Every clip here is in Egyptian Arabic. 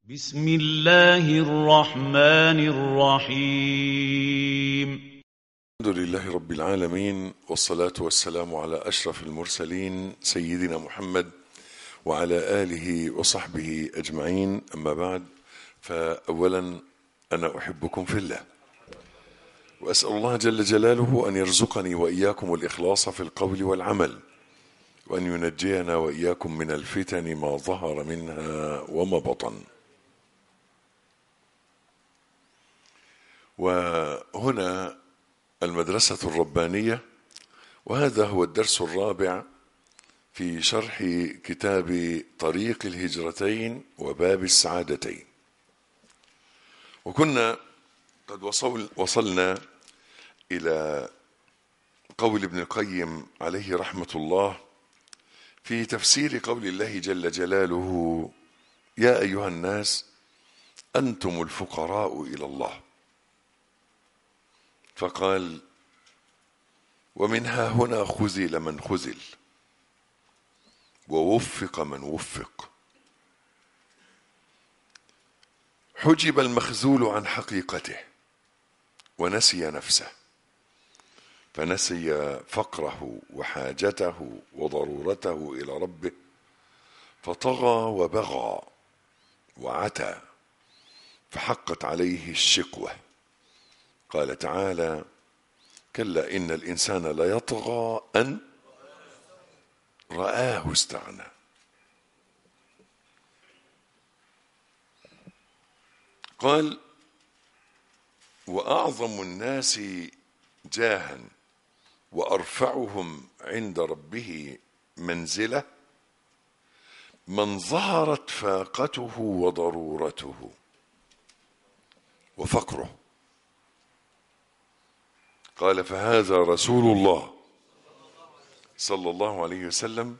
بسم الله الرحمن الرحيم الحمد لله رب العالمين والصلاة والسلام على أشرف المرسلين سيدنا محمد وعلى آله وصحبه أجمعين أما بعد فأولا أنا أحبكم في الله وأسأل الله جل جلاله أن يرزقني وإياكم الإخلاص في القول والعمل وأن ينجينا وإياكم من الفتن ما ظهر منها وما بطن وهنا المدرسة الربانية وهذا هو الدرس الرابع في شرح كتاب طريق الهجرتين وباب السعادتين وكنا قد وصل وصلنا إلى قول ابن القيم عليه رحمة الله في تفسير قول الله جل جلاله يا أيها الناس أنتم الفقراء إلى الله فقال ومنها هنا خذل من خذل ووفق من وفق حجب المخذول عن حقيقته ونسي نفسه فنسي فقره وحاجته وضرورته الى ربه فطغى وبغى وعتى فحقت عليه الشقوه قال تعالى كلا ان الانسان ليطغى ان رآه استغنى قال واعظم الناس جاها وارفعهم عند ربه منزله من ظهرت فاقته وضرورته وفقره قال فهذا رسول الله صلى الله عليه وسلم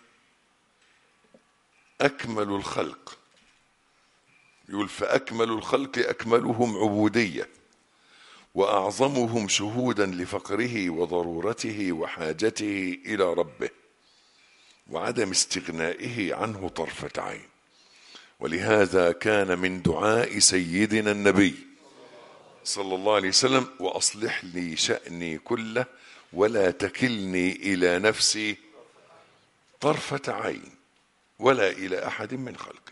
اكمل الخلق يقول فاكمل الخلق اكملهم عبوديه واعظمهم شهودا لفقره وضرورته وحاجته الى ربه وعدم استغنائه عنه طرفه عين ولهذا كان من دعاء سيدنا النبي صلى الله عليه وسلم واصلح لي شاني كله ولا تكلني الى نفسي طرفه عين ولا الى احد من خلقك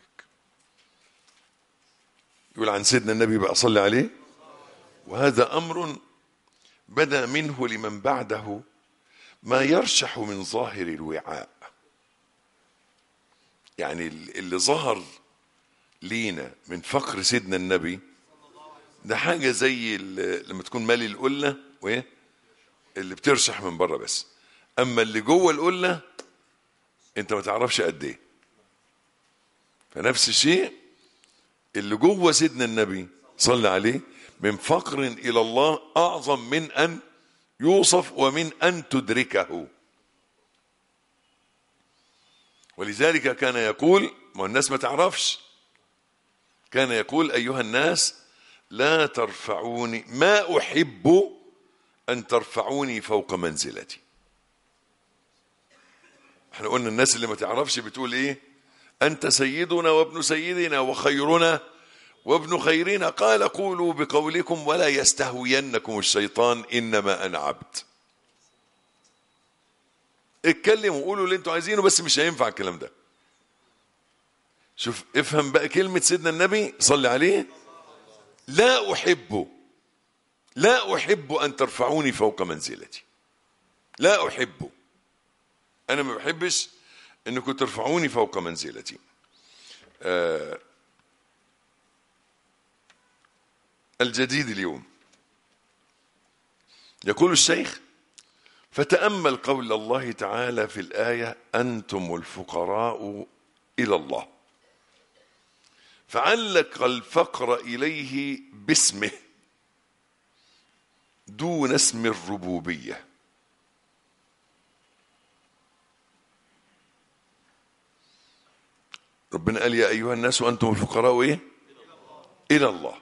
يقول عن سيدنا النبي بقى صلى عليه وهذا امر بدا منه لمن بعده ما يرشح من ظاهر الوعاء يعني اللي ظهر لينا من فقر سيدنا النبي ده حاجه زي لما تكون مالي القله وايه اللي بترشح من بره بس اما اللي جوه القله انت ما تعرفش قد ايه فنفس الشيء اللي جوه سيدنا النبي صلى عليه من فقر الى الله اعظم من ان يوصف ومن ان تدركه ولذلك كان يقول ما الناس ما تعرفش كان يقول ايها الناس لا ترفعوني ما احب ان ترفعوني فوق منزلتي احنا قلنا الناس اللي ما تعرفش بتقول ايه انت سيدنا وابن سيدنا وخيرنا وابن خيرنا قال قولوا بقولكم ولا يستهوينكم الشيطان انما انا عبد اتكلموا وقولوا اللي انتوا عايزينه بس مش هينفع الكلام ده شوف افهم بقى كلمة سيدنا النبي صلي عليه لا أحب لا أحب أن ترفعوني فوق منزلتي لا أحب أنا ما بحبش أنكم ترفعوني فوق منزلتي آه الجديد اليوم يقول الشيخ فتأمل قول الله تعالى في الآية أنتم الفقراء إلى الله فعلق الفقر إليه باسمه دون اسم الربوبية ربنا قال يا أيها الناس وأنتم الفقراء إيه؟ إلى الله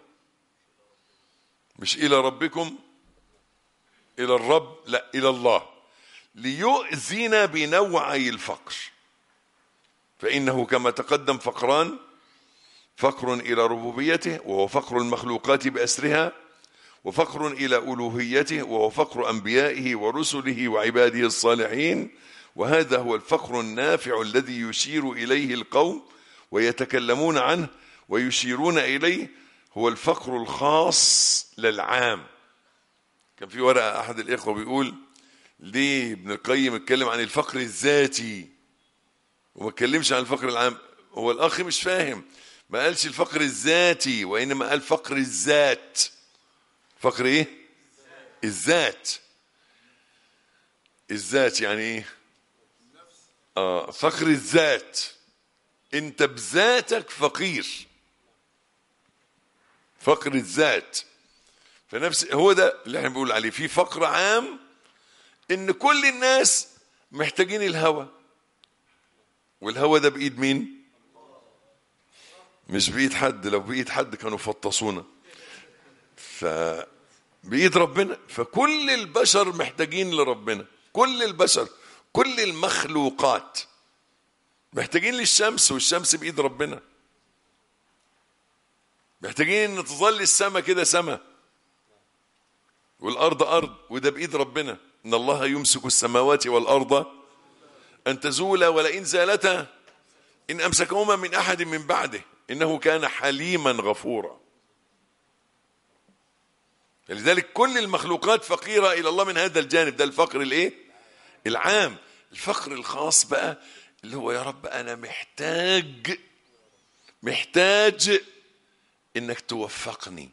مش إلى ربكم إلى الرب لا إلى الله ليؤذن بنوعي الفقر فإنه كما تقدم فقران فقر إلى ربوبيته وهو فقر المخلوقات بأسرها وفقر إلى ألوهيته وهو فقر أنبيائه ورسله وعباده الصالحين وهذا هو الفقر النافع الذي يشير إليه القوم ويتكلمون عنه ويشيرون إليه هو الفقر الخاص للعام كان في ورقة أحد الإخوة بيقول ليه ابن القيم اتكلم عن الفقر الذاتي وما اتكلمش عن الفقر العام هو الأخ مش فاهم ما قالش الفقر الذاتي وإنما قال فقر الذات فقر إيه الذات الذات يعني إيه آه فقر الذات انت بذاتك فقير فقر الذات فنفس هو ده اللي احنا بنقول عليه في فقر عام ان كل الناس محتاجين الهوى والهوى ده بايد مين مش بايد حد لو بايد حد كانوا فطسونا ف بايد ربنا فكل البشر محتاجين لربنا كل البشر كل المخلوقات محتاجين للشمس والشمس بايد ربنا محتاجين ان تظل السماء كده سماء والارض ارض وده بايد ربنا ان الله يمسك السماوات والارض ان تزولا ولئن زالتا ان امسكهما من احد من بعده انه كان حليما غفورا لذلك كل المخلوقات فقيره الى الله من هذا الجانب ده الفقر الايه العام الفقر الخاص بقى اللي هو يا رب انا محتاج محتاج انك توفقني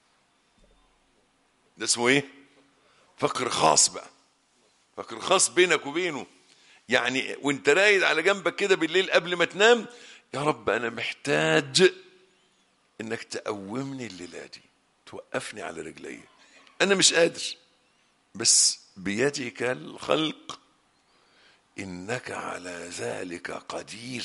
ده اسمه ايه فقر خاص بقى فقر خاص بينك وبينه يعني وانت رايد على جنبك كده بالليل قبل ما تنام يا رب انا محتاج انك تقومني الليله دي توقفني على رجلي انا مش قادر بس بيدك الخلق انك على ذلك قدير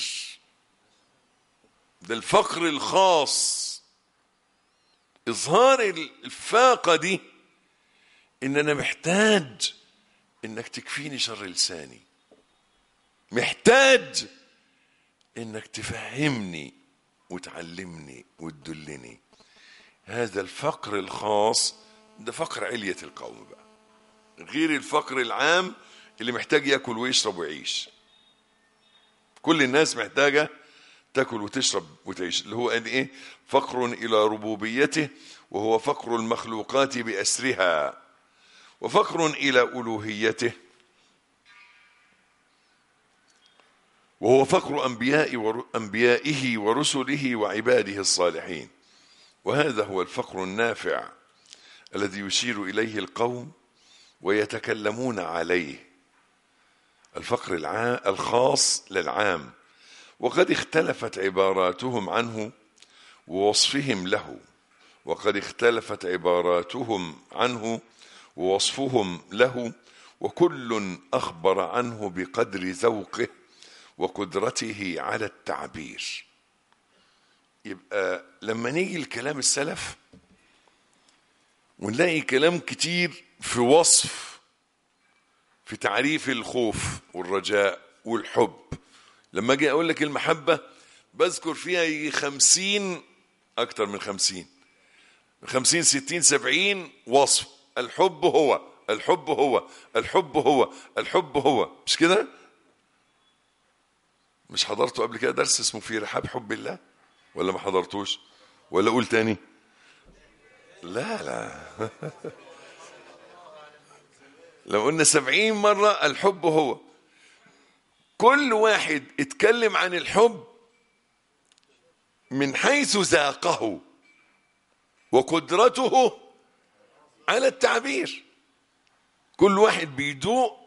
ده الفقر الخاص اظهار الفاقه دي ان انا محتاج انك تكفيني شر لساني محتاج انك تفهمني وتعلمني وتدلني هذا الفقر الخاص ده فقر علية القوم بقى غير الفقر العام اللي محتاج ياكل ويشرب ويعيش كل الناس محتاجه تاكل وتشرب وتعيش اللي هو قال ايه فقر الى ربوبيته وهو فقر المخلوقات باسرها وفقر الى الوهيته وهو فقر انبياء ور... انبيائه ورسله وعباده الصالحين وهذا هو الفقر النافع الذي يشير اليه القوم ويتكلمون عليه الفقر العام الخاص للعام وقد اختلفت عباراتهم عنه ووصفهم له وقد اختلفت عباراتهم عنه ووصفهم له وكل اخبر عنه بقدر ذوقه وقدرته على التعبير يبقى لما نيجي لكلام السلف ونلاقي كلام كتير في وصف في تعريف الخوف والرجاء والحب لما اجي اقول لك المحبه بذكر فيها يجي خمسين اكتر من خمسين خمسين ستين سبعين وصف الحب هو الحب هو الحب هو الحب هو مش كده مش حضرتوا قبل كده درس اسمه في رحاب حب الله ولا ما حضرتوش ولا اقول تاني لا لا لو قلنا سبعين مرة الحب هو كل واحد اتكلم عن الحب من حيث ذاقه وقدرته على التعبير كل واحد بيدوق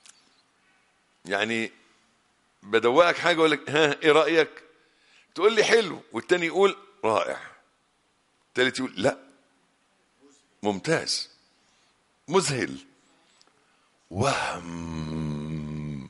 يعني بدوقك حاجه اقول لك ها ايه رايك تقول لي حلو والتاني يقول رائع التالت يقول لا ممتاز مذهل وهم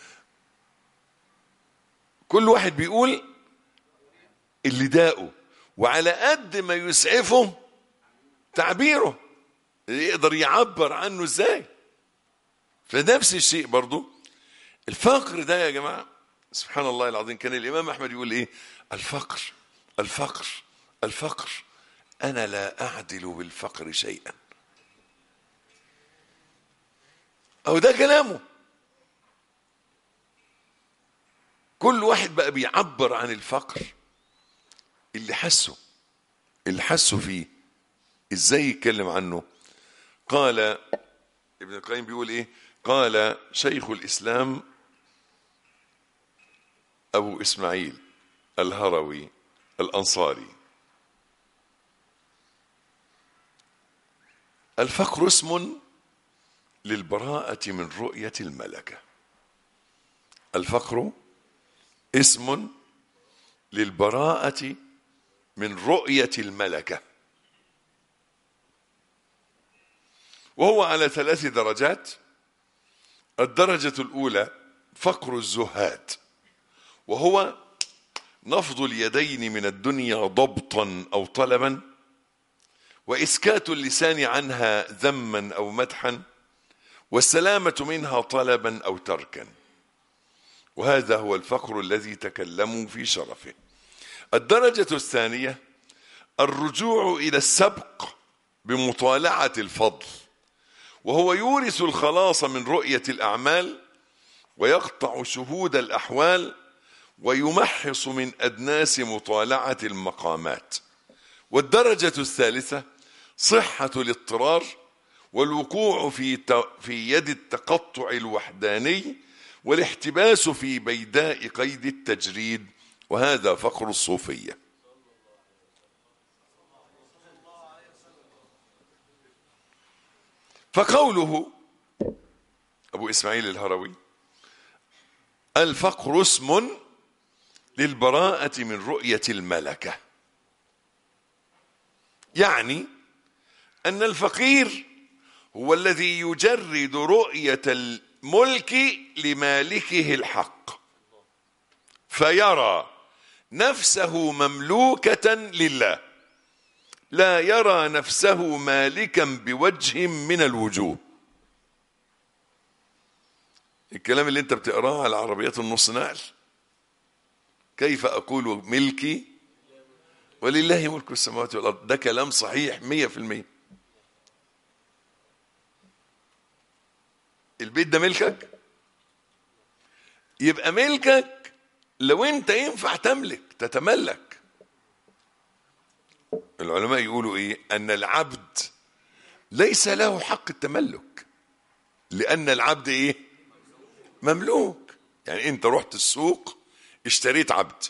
كل واحد بيقول اللي داقه وعلى قد ما يسعفه تعبيره يقدر يعبر عنه ازاي فنفس الشيء برضو الفقر ده يا جماعة سبحان الله العظيم كان الإمام أحمد يقول إيه الفقر الفقر الفقر انا لا اعدل بالفقر شيئا او ده كلامه كل واحد بقى بيعبر عن الفقر اللي حسه اللي حسه فيه ازاي يتكلم عنه قال ابن القيم بيقول ايه قال شيخ الاسلام ابو اسماعيل الهروي الانصاري الفقر اسم للبراءة من رؤية الملكة الفقر اسم للبراءة من رؤية الملكة وهو على ثلاث درجات الدرجة الأولى فقر الزهاد وهو نفض اليدين من الدنيا ضبطا أو طلبا وإسكات اللسان عنها ذما أو مدحا والسلامة منها طلبا أو تركا وهذا هو الفقر الذي تكلموا في شرفه الدرجة الثانية الرجوع إلى السبق بمطالعة الفضل وهو يورث الخلاص من رؤية الأعمال ويقطع شهود الأحوال ويمحص من أدناس مطالعة المقامات والدرجة الثالثة صحة الاضطرار والوقوع في في يد التقطع الوحداني والاحتباس في بيداء قيد التجريد وهذا فقر الصوفيه فقوله ابو اسماعيل الهروي الفقر اسم للبراءه من رؤيه الملكه يعني ان الفقير هو الذي يجرد رؤيه الملك لمالكه الحق فيرى نفسه مملوكه لله لا يرى نفسه مالكا بوجه من الوجوه الكلام اللي انت بتقراه على عربيات النص نقل كيف اقول ملكي ولله ملك السماوات والارض ده كلام صحيح مية في المية البيت ده ملكك يبقى ملكك لو انت ينفع تملك تتملك العلماء يقولوا ايه ان العبد ليس له حق التملك لان العبد ايه مملوك يعني انت رحت السوق اشتريت عبد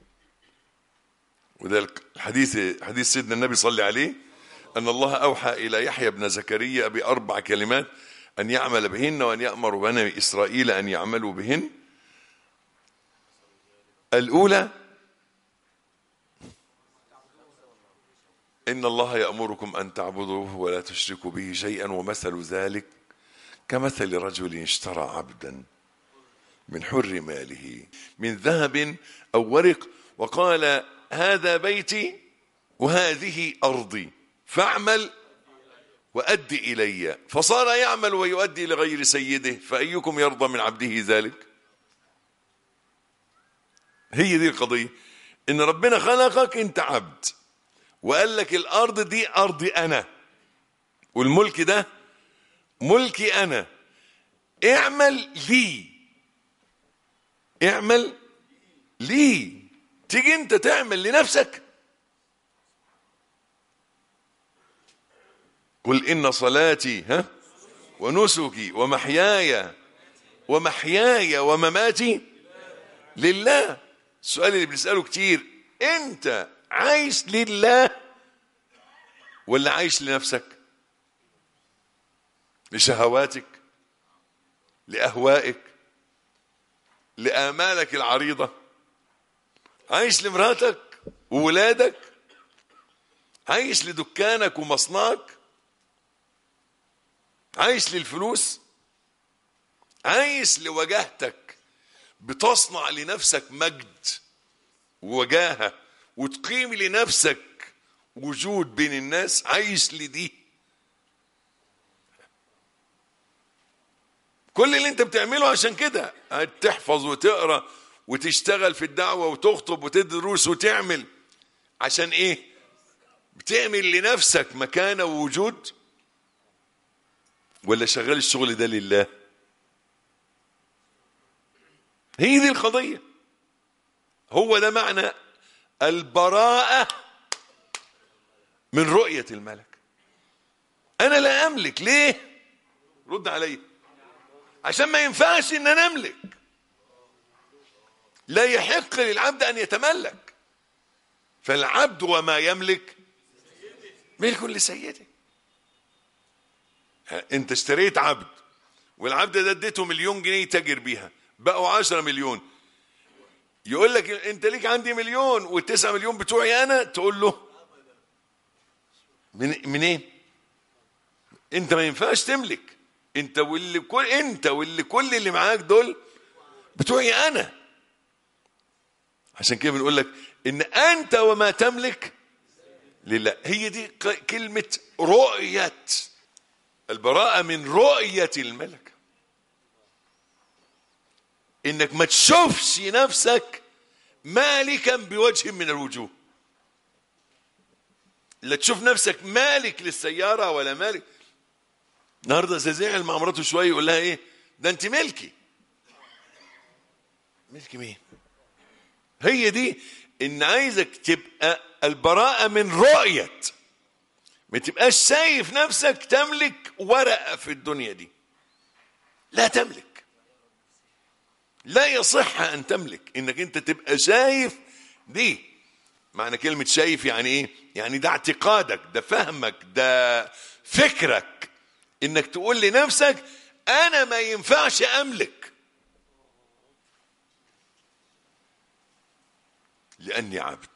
وده الحديث حديث سيدنا النبي صلى عليه ان الله اوحى الى يحيى بن زكريا باربع كلمات ان يعمل بهن وان يامر بني اسرائيل ان يعملوا بهن الاولى إن الله يأمركم أن تعبدوه ولا تشركوا به شيئا ومثل ذلك كمثل رجل اشترى عبدا من حر ماله من ذهب أو ورق وقال هذا بيتي وهذه أرضي فاعمل وأد إلي فصار يعمل ويؤدي لغير سيده فأيكم يرضى من عبده ذلك هي دي القضية إن ربنا خلقك أنت عبد وقال لك الارض دي ارضي انا والملك ده ملكي انا اعمل لي اعمل لي تيجي انت تعمل لنفسك قل ان صلاتي ها ونسكي ومحياي ومحياي ومماتي لله السؤال اللي بنساله كتير انت عايش لله ولا عايش لنفسك لشهواتك لأهوائك لآمالك العريضة عايش لمراتك وولادك عايش لدكانك ومصنعك عايش للفلوس عايش لوجاهتك بتصنع لنفسك مجد ووجاهه وتقيم لنفسك وجود بين الناس عايش لدي كل اللي انت بتعمله عشان كده تحفظ وتقرا وتشتغل في الدعوه وتخطب وتدرس وتعمل عشان ايه بتعمل لنفسك مكانة ووجود ولا شغال الشغل ده لله هي دي القضية هو ده معنى البراءة من رؤية الملك أنا لا أملك ليه رد علي عشان ما ينفعش إن أنا أملك لا يحق للعبد أن يتملك فالعبد وما يملك ملك لسيده انت اشتريت عبد والعبد ده اديته مليون جنيه يتاجر بيها بقوا عشرة مليون يقول لك انت ليك عندي مليون والتسعة مليون بتوعي انا تقول له من منين انت ما ينفعش تملك انت واللي كل انت واللي كل اللي معاك دول بتوعي انا عشان كده بنقول لك ان انت وما تملك لله هي دي كلمة رؤية البراءة من رؤية الملك انك ما تشوفش نفسك مالكا بوجه من الوجوه لا تشوف نفسك مالك للسيارة ولا مالك النهارده زي زعل مع مراته شوية يقول لها ايه ده انت ملكي ملك مين هي دي ان عايزك تبقى البراءة من رؤية ما تبقاش شايف نفسك تملك ورقة في الدنيا دي لا تملك لا يصح ان تملك انك انت تبقى شايف دي معنى كلمة شايف يعني ايه يعني ده اعتقادك ده فهمك ده فكرك انك تقول لنفسك انا ما ينفعش املك لاني عبد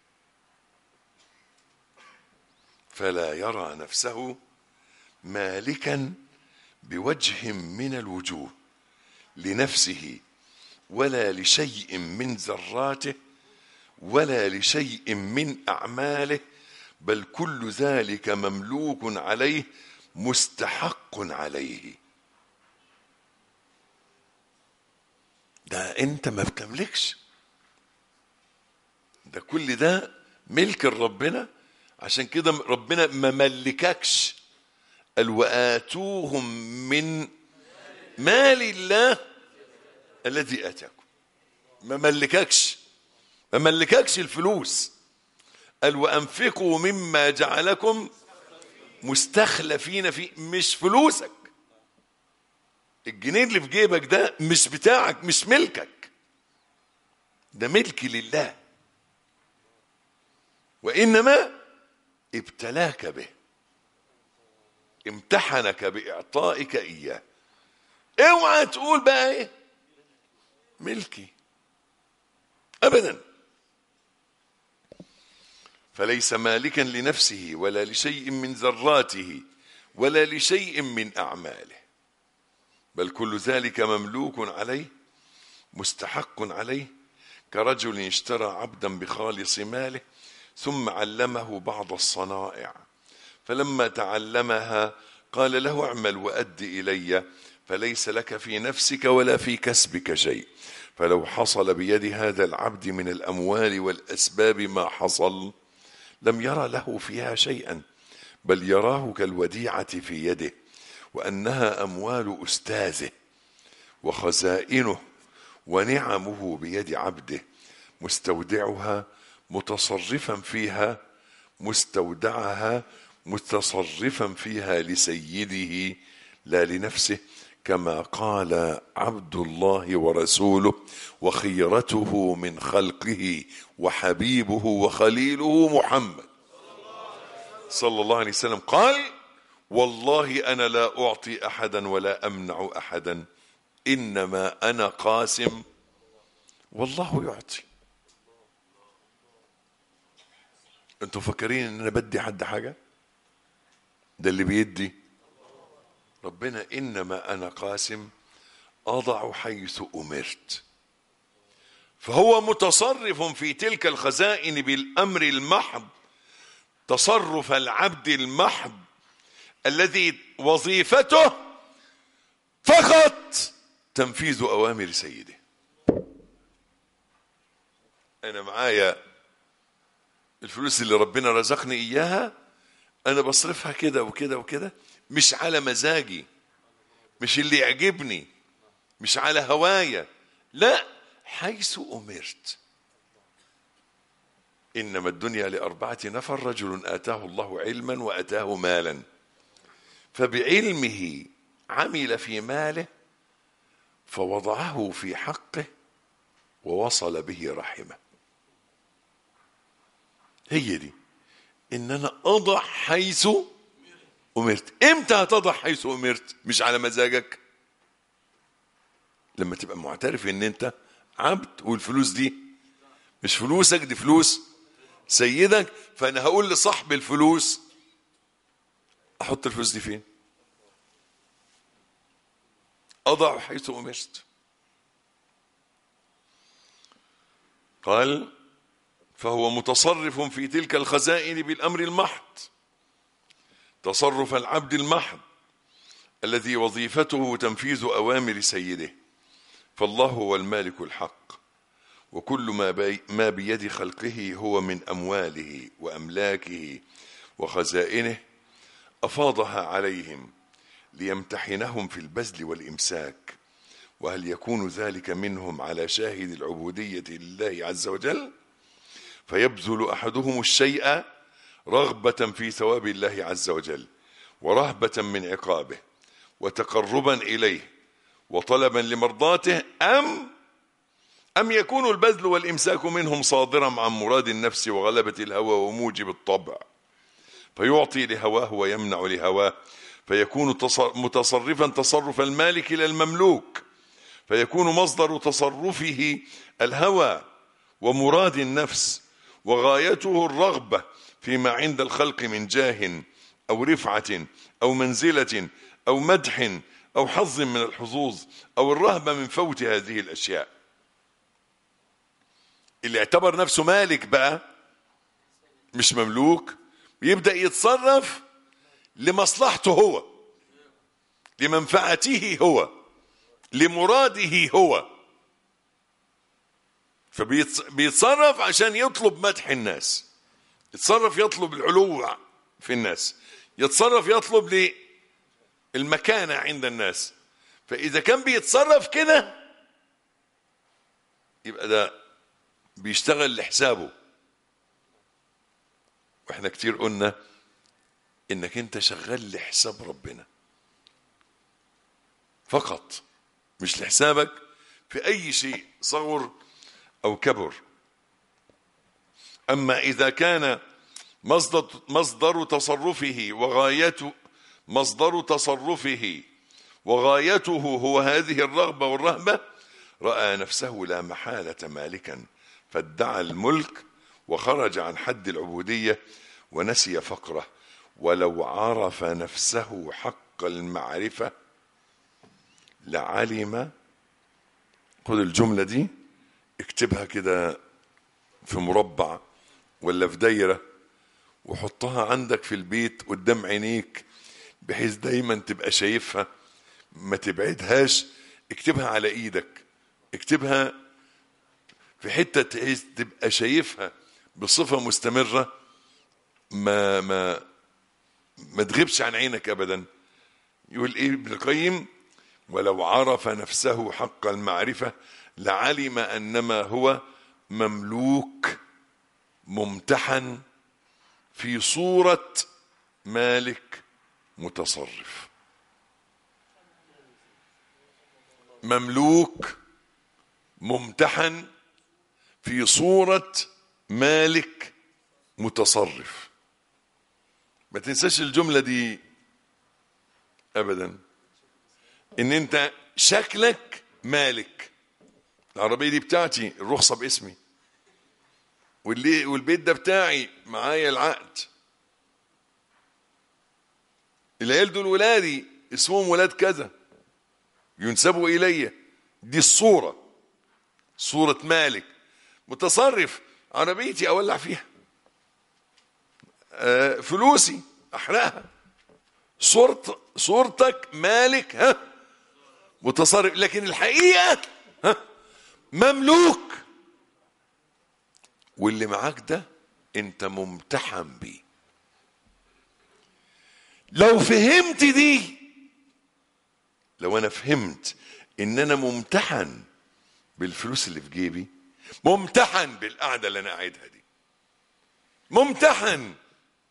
فلا يرى نفسه مالكا بوجه من الوجوه لنفسه ولا لشيء من ذراته ولا لشيء من اعماله بل كل ذلك مملوك عليه مستحق عليه ده انت ما بتملكش ده كل ده ملك ربنا عشان كده ربنا ما ملككش قال وآتوهم من مال الله الذي آتاكم ما ملككش ما ملككش الفلوس قال وأنفقوا مما جعلكم مستخلفين فيه مش فلوسك الجنيه اللي في جيبك ده مش بتاعك مش ملكك ده ملك لله وإنما ابتلاك به امتحنك بإعطائك إياه اوعى تقول بقى ايه ملكي أبدا فليس مالكا لنفسه ولا لشيء من ذراته ولا لشيء من أعماله بل كل ذلك مملوك عليه مستحق عليه كرجل اشترى عبدا بخالص ماله ثم علمه بعض الصنائع فلما تعلمها قال له اعمل وأد إلي فليس لك في نفسك ولا في كسبك شيء فلو حصل بيد هذا العبد من الأموال والأسباب ما حصل لم يرى له فيها شيئا بل يراه كالوديعة في يده وأنها أموال أستاذه وخزائنه ونعمه بيد عبده مستودعها متصرفا فيها مستودعها متصرفا فيها لسيده لا لنفسه كما قال عبد الله ورسوله وخيرته من خلقه وحبيبه وخليله محمد صلى الله عليه وسلم قال والله انا لا اعطي احدا ولا امنع احدا انما انا قاسم والله يعطي انتوا فاكرين ان انا بدي حد حاجه ده اللي بيدي ربنا انما انا قاسم اضع حيث امرت فهو متصرف في تلك الخزائن بالامر المحض تصرف العبد المحض الذي وظيفته فقط تنفيذ اوامر سيده انا معايا الفلوس اللي ربنا رزقني اياها انا بصرفها كده وكده وكده مش على مزاجي مش اللي يعجبني مش على هوايا لا حيث امرت انما الدنيا لاربعه نفر رجل اتاه الله علما واتاه مالا فبعلمه عمل في ماله فوضعه في حقه ووصل به رحمه هي دي ان انا اضع حيث امرت امتى هتضع حيث امرت مش على مزاجك لما تبقى معترف ان انت عبد والفلوس دي مش فلوسك دي فلوس سيدك فانا هقول لصاحب الفلوس احط الفلوس دي فين اضع حيث امرت قال فهو متصرف في تلك الخزائن بالامر المحض تصرف العبد المحض الذي وظيفته تنفيذ اوامر سيده فالله هو المالك الحق وكل ما, بي ما بيد خلقه هو من امواله واملاكه وخزائنه افاضها عليهم ليمتحنهم في البذل والامساك وهل يكون ذلك منهم على شاهد العبوديه لله عز وجل فيبذل احدهم الشيء رغبه في ثواب الله عز وجل ورهبه من عقابه وتقربا اليه وطلبا لمرضاته ام ام يكون البذل والامساك منهم صادرا عن مراد النفس وغلبه الهوى وموجب الطبع فيعطي لهواه ويمنع لهواه فيكون متصرفا تصرف المالك الى المملوك فيكون مصدر تصرفه الهوى ومراد النفس وغايته الرغبه فيما عند الخلق من جاه او رفعه او منزله او مدح او حظ من الحظوظ او الرهبه من فوت هذه الاشياء اللي اعتبر نفسه مالك بقى مش مملوك يبدا يتصرف لمصلحته هو لمنفعته هو لمراده هو فبيتصرف عشان يطلب مدح الناس يتصرف يطلب العلو في الناس يتصرف يطلب المكانة عند الناس فإذا كان بيتصرف كده يبقى ده بيشتغل لحسابه واحنا كتير قلنا انك انت شغال لحساب ربنا فقط مش لحسابك في اي شيء صغر او كبر اما اذا كان مصدر مصدر تصرفه وغايته مصدر تصرفه وغايته هو هذه الرغبه والرهبه راى نفسه لا محاله مالكا فادعى الملك وخرج عن حد العبوديه ونسي فقره ولو عرف نفسه حق المعرفه لعلم خذ الجمله دي اكتبها كده في مربع ولا في دايره وحطها عندك في البيت قدام عينيك بحيث دايما تبقى شايفها ما تبعدهاش اكتبها على ايدك اكتبها في حته تحس تبقى شايفها بصفه مستمره ما ما ما تغيبش عن عينك ابدا يقول ايه ابن القيم ولو عرف نفسه حق المعرفه لعلم انما هو مملوك ممتحن في صوره مالك متصرف مملوك ممتحن في صوره مالك متصرف ما تنساش الجمله دي ابدا ان انت شكلك مالك العربيه دي بتاعتي الرخصه باسمي واللي والبيت ده بتاعي معايا العقد العيال دول ولادي اسمهم ولاد كذا ينسبوا الي دي الصوره صوره مالك متصرف عربيتي اولع فيها آه فلوسي احرقها صورت صورتك مالك ها متصرف لكن الحقيقه ها مملوك واللي معاك ده انت ممتحن بيه لو فهمت دي لو انا فهمت ان انا ممتحن بالفلوس اللي في جيبي ممتحن بالقعده اللي انا قاعدها دي ممتحن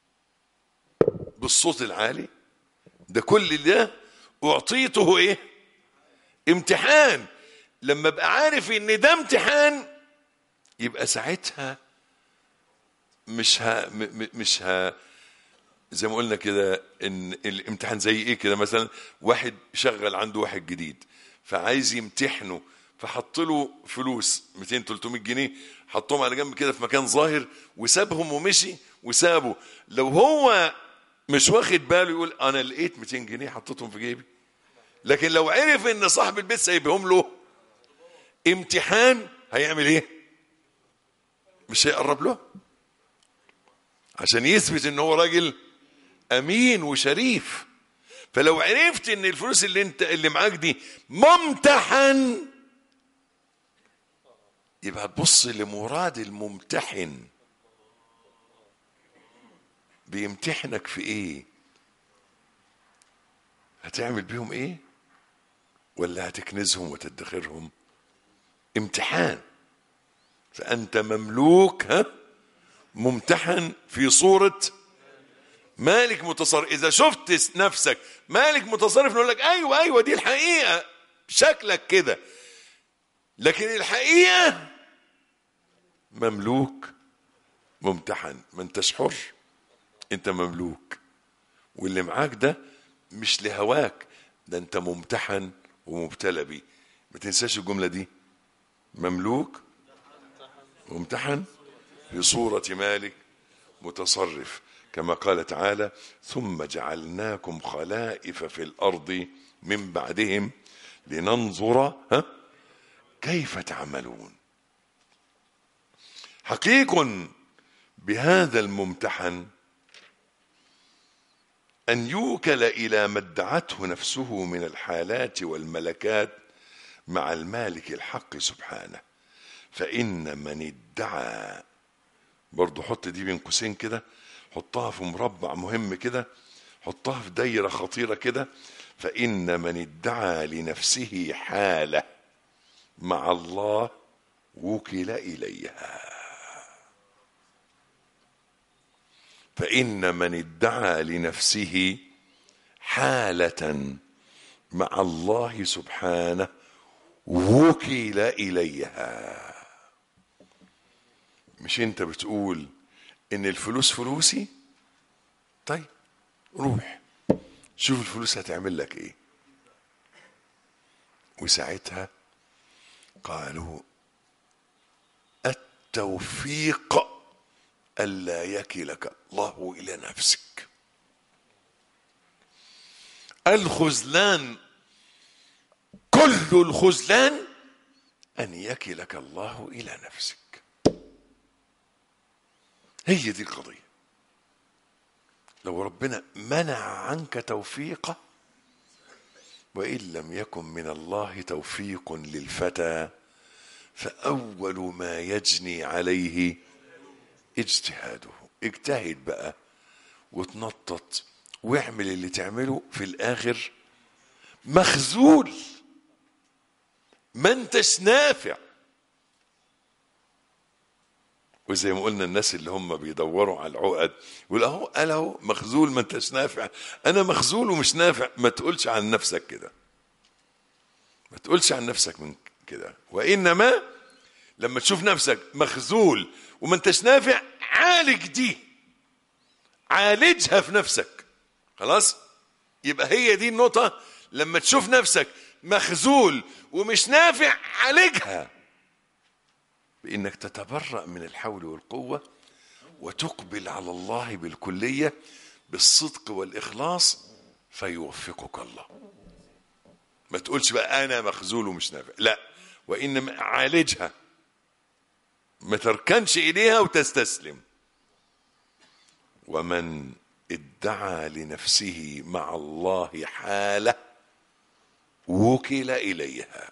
بالصوت العالي ده كل ده اعطيته ايه امتحان لما ابقى عارف ان ده امتحان يبقى ساعتها مش ها م- م- مش ها زي ما قلنا كده ان الامتحان زي ايه كده مثلا واحد شغل عنده واحد جديد فعايز يمتحنه فحط له فلوس 200 300 جنيه حطهم على جنب كده في مكان ظاهر وسابهم ومشي وسابه لو هو مش واخد باله يقول انا لقيت 200 جنيه حطيتهم في جيبي لكن لو عرف ان صاحب البيت سايبهم له امتحان هيعمل ايه مش هيقرب له عشان يثبت ان هو راجل امين وشريف فلو عرفت ان الفلوس اللي انت اللي معاك دي ممتحن يبقى تبص لمراد الممتحن بيمتحنك في ايه هتعمل بيهم ايه ولا هتكنزهم وتدخرهم امتحان فانت مملوك ها ممتحن في صورة مالك متصرف إذا شفت نفسك مالك متصرف نقول لك أيوة أيوة دي الحقيقة شكلك كده لكن الحقيقة مملوك ممتحن ما انتش حر انت مملوك واللي معاك ده مش لهواك ده انت ممتحن ومبتلى بيه ما تنساش الجملة دي مملوك ممتحن في صورة مالك متصرف كما قال تعالى ثم جعلناكم خلائف في الأرض من بعدهم لننظر ها كيف تعملون حقيق بهذا الممتحن أن يوكل إلى ما ادعته نفسه من الحالات والملكات مع المالك الحق سبحانه فإن من ادعى برضه حط دي بين قوسين كده حطها في مربع مهم كده حطها في دايرة خطيرة كده فإن من ادعى لنفسه حالة مع الله وكل إليها فإن من ادعى لنفسه حالة مع الله سبحانه وكل إليها مش انت بتقول ان الفلوس فلوسي طيب روح شوف الفلوس هتعمل لك ايه وساعتها قالوا التوفيق ألا يكلك الله إلى نفسك الخذلان كل الخذلان أن يكلك الله إلى نفسك هي دي القضية لو ربنا منع عنك توفيقه وإن لم يكن من الله توفيق للفتى فأول ما يجني عليه اجتهاده اجتهد بقى وتنطط واعمل اللي تعمله في الآخر مخزول ما انتش نافع وزي ما قلنا الناس اللي هم بيدوروا على العقد يقول اهو قال اهو مخزول ما انتش نافع انا مخزول ومش نافع ما تقولش عن نفسك كده ما تقولش عن نفسك من كده وانما لما تشوف نفسك مخزول وما انتش نافع عالج دي عالجها في نفسك خلاص يبقى هي دي النقطة لما تشوف نفسك مخزول ومش نافع عالجها بانك تتبرأ من الحول والقوة وتقبل على الله بالكلية بالصدق والإخلاص فيوفقك الله ما تقولش بقى أنا مخزول ومش نافع لا وإنما عالجها ما تركنش إليها وتستسلم ومن ادعى لنفسه مع الله حالة وكل إليها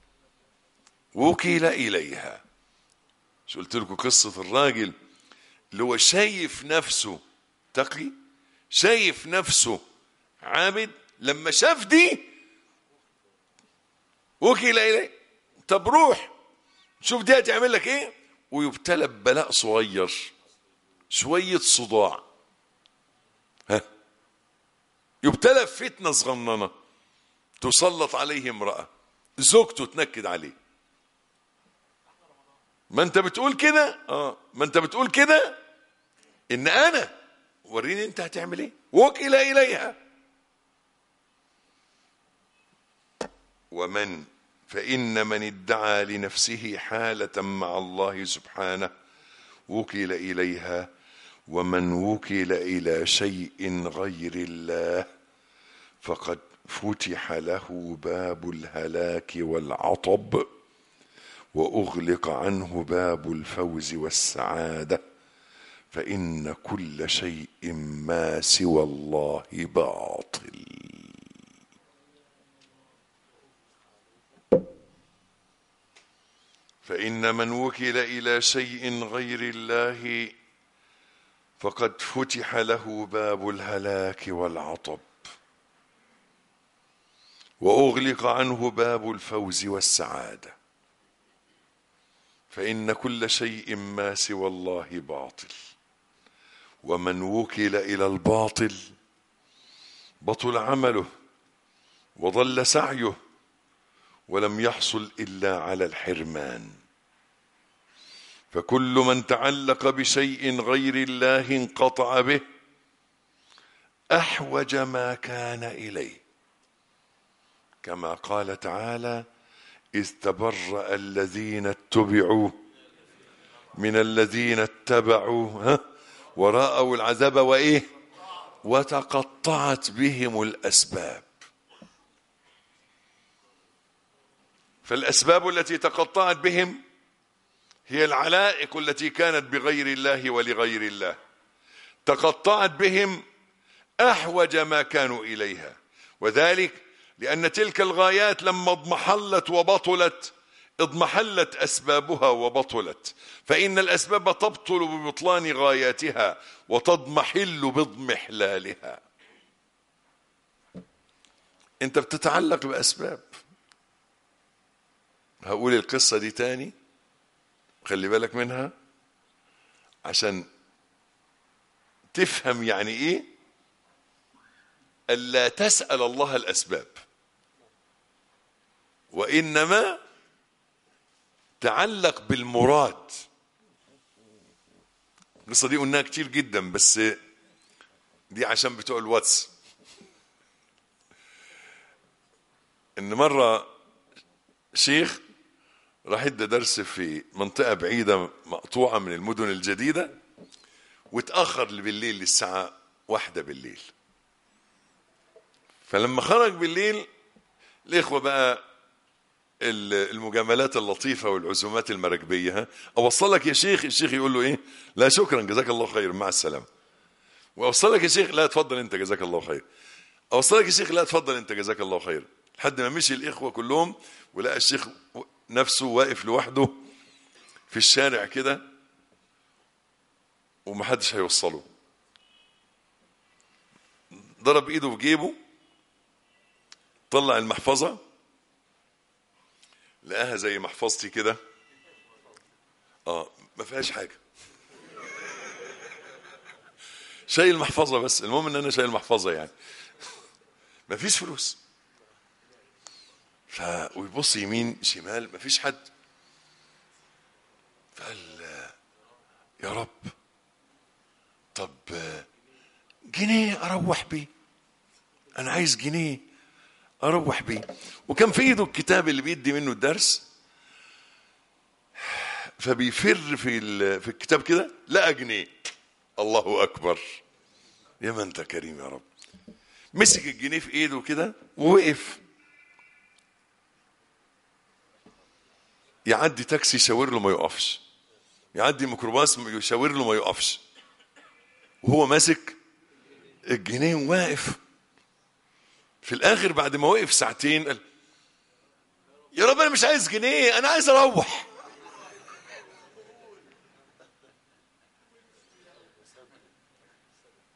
وكل إليها مش قلت لكم قصة الراجل اللي هو شايف نفسه تقي شايف نفسه عابد لما شاف دي وكل اليه طب روح شوف دي هتعمل لك ايه ويبتلى ببلاء صغير شويه صداع ها يبتلى بفتنه صغننه تسلط عليه امراه زوجته تنكد عليه ما انت بتقول كده اه ما انت بتقول كده ان انا وريني انت هتعمل ايه وكل اليها ومن فان من ادعى لنفسه حاله مع الله سبحانه وكل اليها ومن وكل الى شيء غير الله فقد فتح له باب الهلاك والعطب واغلق عنه باب الفوز والسعاده فان كل شيء ما سوى الله باطل فان من وكل الى شيء غير الله فقد فتح له باب الهلاك والعطب واغلق عنه باب الفوز والسعاده فان كل شيء ما سوى الله باطل ومن وكل الى الباطل بطل عمله وضل سعيه ولم يحصل الا على الحرمان فكل من تعلق بشيء غير الله انقطع به احوج ما كان اليه كما قال تعالى اذ تبرا الذين اتبعوا من الذين اتبعوا ها وراءوا العذاب وايه وتقطعت بهم الاسباب فالاسباب التي تقطعت بهم هي العلائق التي كانت بغير الله ولغير الله تقطعت بهم احوج ما كانوا اليها وذلك لان تلك الغايات لما اضمحلت وبطلت اضمحلت اسبابها وبطلت فان الاسباب تبطل ببطلان غاياتها وتضمحل باضمحلالها انت بتتعلق باسباب هقول القصه دي تاني خلي بالك منها عشان تفهم يعني ايه الا تسال الله الاسباب وانما تعلق بالمراد القصه دي قلناها كتير جدا بس دي عشان بتوع الواتس ان مره شيخ راح ادى درس في منطقه بعيده مقطوعه من المدن الجديده واتاخر بالليل للساعه واحدة بالليل فلما خرج بالليل الاخوه بقى المجاملات اللطيفه والعزومات المراكبيه ها اوصلك يا شيخ الشيخ يقول له ايه لا شكرا جزاك الله خير مع السلامه واوصلك يا شيخ لا اتفضل انت جزاك الله خير اوصلك يا شيخ لا اتفضل انت جزاك الله خير لحد ما مشي الاخوه كلهم ولقى الشيخ نفسه واقف لوحده في الشارع كده ومحدش هيوصله ضرب ايده في جيبه طلع المحفظه لقاها زي محفظتي كده اه ما فيهاش حاجه شايل محفظه بس المهم ان انا شايل محفظه يعني ما فيش فلوس ف ويبص يمين شمال ما فيش حد فقال يا رب طب جنيه اروح بيه انا عايز جنيه اروح بيه وكان في ايده الكتاب اللي بيدي منه الدرس فبيفر في في الكتاب كده لقى جنيه الله اكبر يا ما انت كريم يا رب مسك الجنيه في ايده كده ووقف يعدي تاكسي يشاور له ما يقفش يعدي ميكروباص يشاور له ما يقفش وهو ماسك الجنيه وواقف في الاخر بعد ما وقف ساعتين قال يا رب انا مش عايز جنيه انا عايز اروح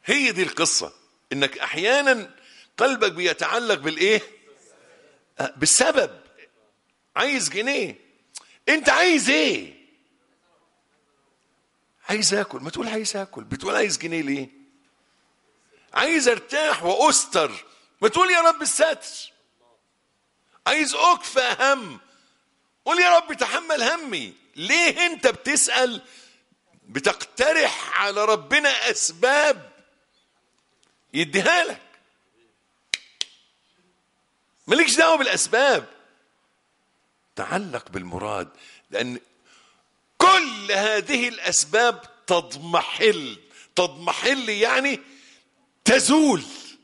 هي دي القصة انك احيانا قلبك بيتعلق بالايه آه، بالسبب عايز جنيه انت عايز ايه عايز اكل ما تقول عايز اكل بتقول عايز جنيه ليه عايز ارتاح واستر ما تقول يا رب الستر عايز اكفى هم قول يا رب تحمل همي ليه انت بتسأل بتقترح على ربنا اسباب يديها لك مالكش دعوه بالاسباب تعلق بالمراد لان كل هذه الاسباب تضمحل تضمحل يعني تزول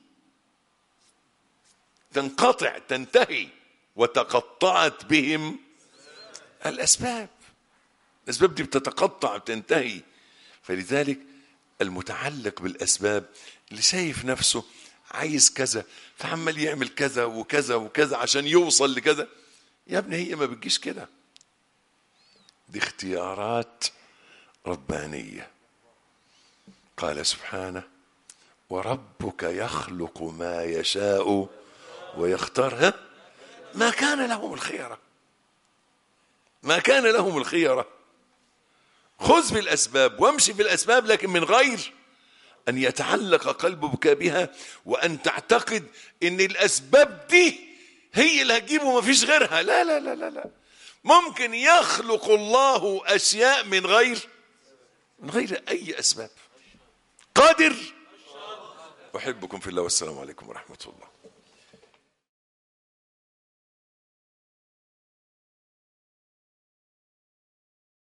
تنقطع تنتهي وتقطعت بهم الاسباب الاسباب دي بتتقطع بتنتهي فلذلك المتعلق بالاسباب اللي شايف نفسه عايز كذا فعمال يعمل كذا وكذا وكذا عشان يوصل لكذا يا ابني هي ما بتجيش كده دي اختيارات ربانيه قال سبحانه وربك يخلق ما يشاء ويختار ها ما كان لهم الخيره ما كان لهم الخيره خذ بالاسباب وامشي بالاسباب لكن من غير ان يتعلق قلبك بها وان تعتقد ان الاسباب دي هي اللي هتجيبه ما فيش غيرها لا لا لا لا لا ممكن يخلق الله اشياء من غير من غير اي اسباب قادر احبكم في الله والسلام عليكم ورحمه الله